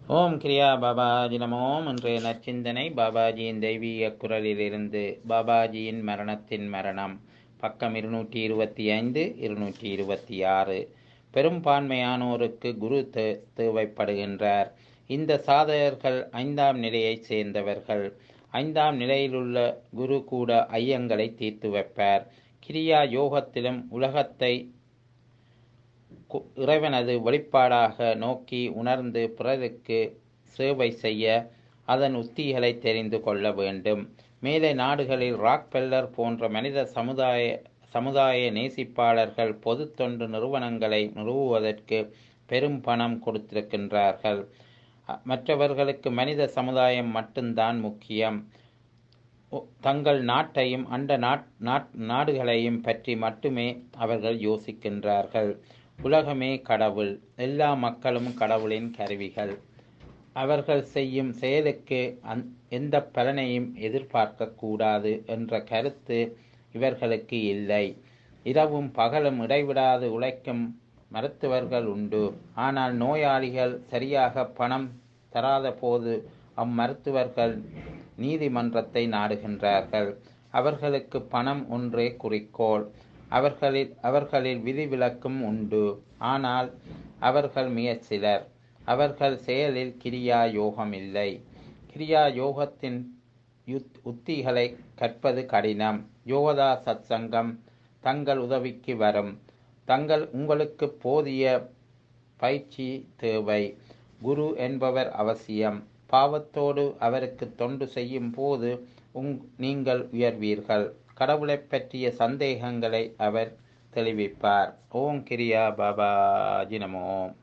ஓம் கிரியா பாபாஜி நமோம் இன்றைய நற்சிந்தனை பாபாஜியின் தெய்வீக குரலிலிருந்து பாபாஜியின் மரணத்தின் மரணம் பக்கம் இருநூற்றி இருபத்தி ஐந்து இருநூற்றி இருபத்தி ஆறு பெரும்பான்மையானோருக்கு குரு தே தேவைப்படுகின்றார் இந்த சாதகர்கள் ஐந்தாம் நிலையைச் சேர்ந்தவர்கள் ஐந்தாம் நிலையிலுள்ள குரு கூட ஐயங்களை தீர்த்து வைப்பார் கிரியா யோகத்திலும் உலகத்தை கு- இறைவனது வெளிப்பாடாக நோக்கி உணர்ந்து பிறருக்கு சேவை செய்ய அதன் உத்திகளை தெரிந்து கொள்ள வேண்டும் மேலை நாடுகளில் ராக்பெல்லர் போன்ற மனித சமுதாய சமுதாய நேசிப்பாளர்கள் பொது தொண்டு நிறுவனங்களை நிறுவுவதற்கு பெரும் பணம் கொடுத்திருக்கின்றார்கள் அ- மற்றவர்களுக்கு மனித சமுதாயம் மட்டும்தான் முக்கியம் ஒ- தங்கள் நாட்டையும் அண்ட நாட் நாட் நாடுகளையும் பற்றி மட்டுமே அவர்கள் யோசிக்கின்றார்கள் உலகமே கடவுள் எல்லா மக்களும் கடவுளின் கருவிகள் அவர்கள் செய்யும் செயலுக்கு அந் எந்த பலனையும் எதிர்பார்க்க கூடாது என்ற கருத்து இவர்களுக்கு இல்லை இரவும் பகலும் இடைவிடாது உழைக்கும் மருத்துவர்கள் உண்டு ஆனால் நோயாளிகள் சரியாக பணம் தராத போது அம்மருத்துவர்கள் நீதிமன்றத்தை நாடுகின்றார்கள் அவர்களுக்கு பணம் ஒன்றே குறிக்கோள் அவர்களில் அவர்களில் விதிவிலக்கும் உண்டு ஆனால் அவர்கள் மிகச் சிலர் அவர்கள் செயலில் கிரியா யோகம் இல்லை கிரியா யோகத்தின் யுத் உத்திகளை கற்பது கடினம் யோகதா சத்சங்கம் தங்கள் உதவிக்கு வரும் தங்கள் உங்களுக்கு போதிய பயிற்சி தேவை குரு என்பவர் அவசியம் பாவத்தோடு அவருக்கு தொண்டு செய்யும் போது உங் நீங்கள் உயர்வீர்கள் கடவுளைப் பற்றிய சந்தேகங்களை அவர் தெளிவிப்பார் ஓம் கிரியா பாபாஜி நமோ